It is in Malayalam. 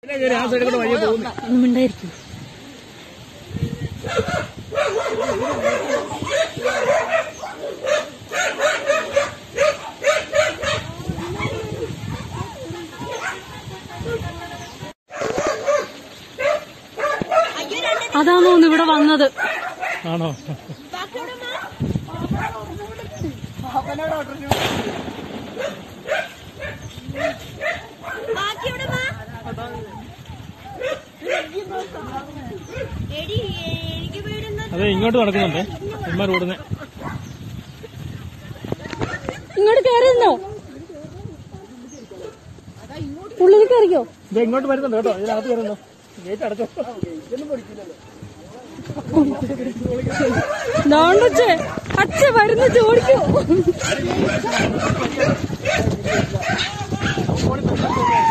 ആ സൈഡിൽ കൂടെ വഴിയെ പോകുന്നു ഒന്നും ഉണ്ടായിരിക്കും അതാണോ ഒന്ന് ഇവിടെ വന്നത് ആണോ അതെ ഇങ്ങോട്ട് നടക്കുന്നുണ്ട് ഇമ്മ റോഡിനെ ഇങ്ങോട്ട് കയറിയിരുന്നോ ഉള്ളിൽ കയറിയോ ഇത് ഇങ്ങോട്ട് വരുന്നുണ്ട് കേട്ടോ ഇതിനകത്ത് കയറുന്നു ഗേറ്റ് അടച്ചോ ദാണ്ടച്ചേ അച്ഛ വരുന്ന ചോദിക്കൂ